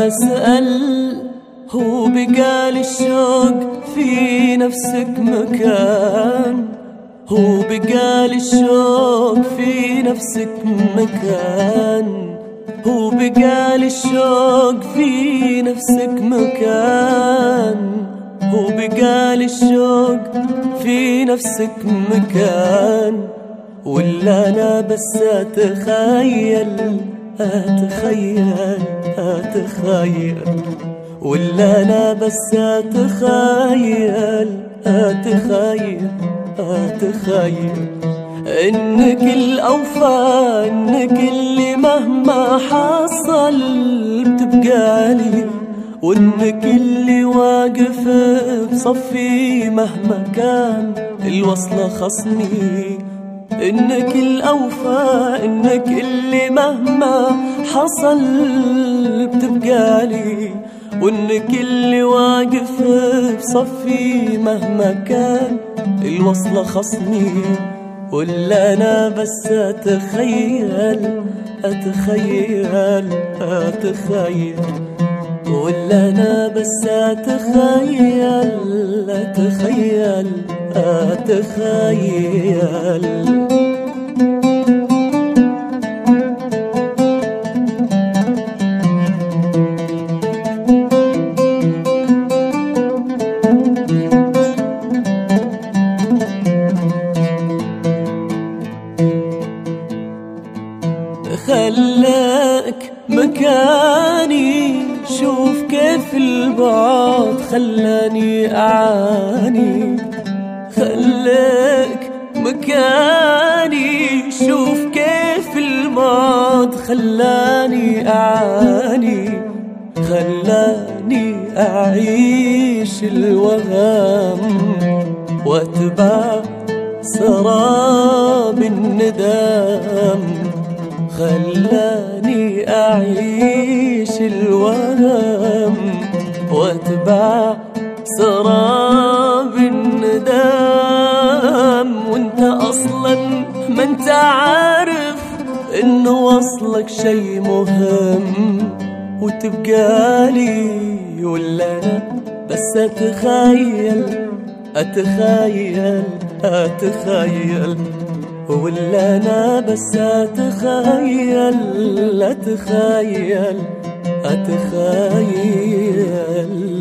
بسأل هو بقال الشوق في نفسك مكان هو بقال الشوق في نفسك مكان هو بقال الشوق في نفسك مكان هو بقال الشوق في نفسك مكان ولا انا بس اتخيل اتخيل اتخيل ولا انا بس اتخيل اتخيل اتخيل انك الاوفى انك اللي مهما حصل بتبقى لي وانك اللي واقف بصفي مهما كان الوصلة خصمي انك الاوفى انك اللي مهما حصل بتبقى لي وانك اللي واقف بصفي مهما كان الوصلة خصمي ولا انا بس اتخيل اتخيل اتخيل ولا انا بس اتخيل اتخيل اتخيل خلاك مكاني شوف كيف البعد خلاني أعاني خلاك مكاني شوف كيف الماض خلاني أعاني خلاني أعيش الوهم وأتبع سراب الندم خلاني أعيش الوهم وأتبع سراب الندم وانت أصلا ما انت عارف إنه وصلك شي مهم وتبقى لي ولا أنا بس أتخيل أتخيل أتخيل ولا انا بس اتخيل اتخيل اتخيل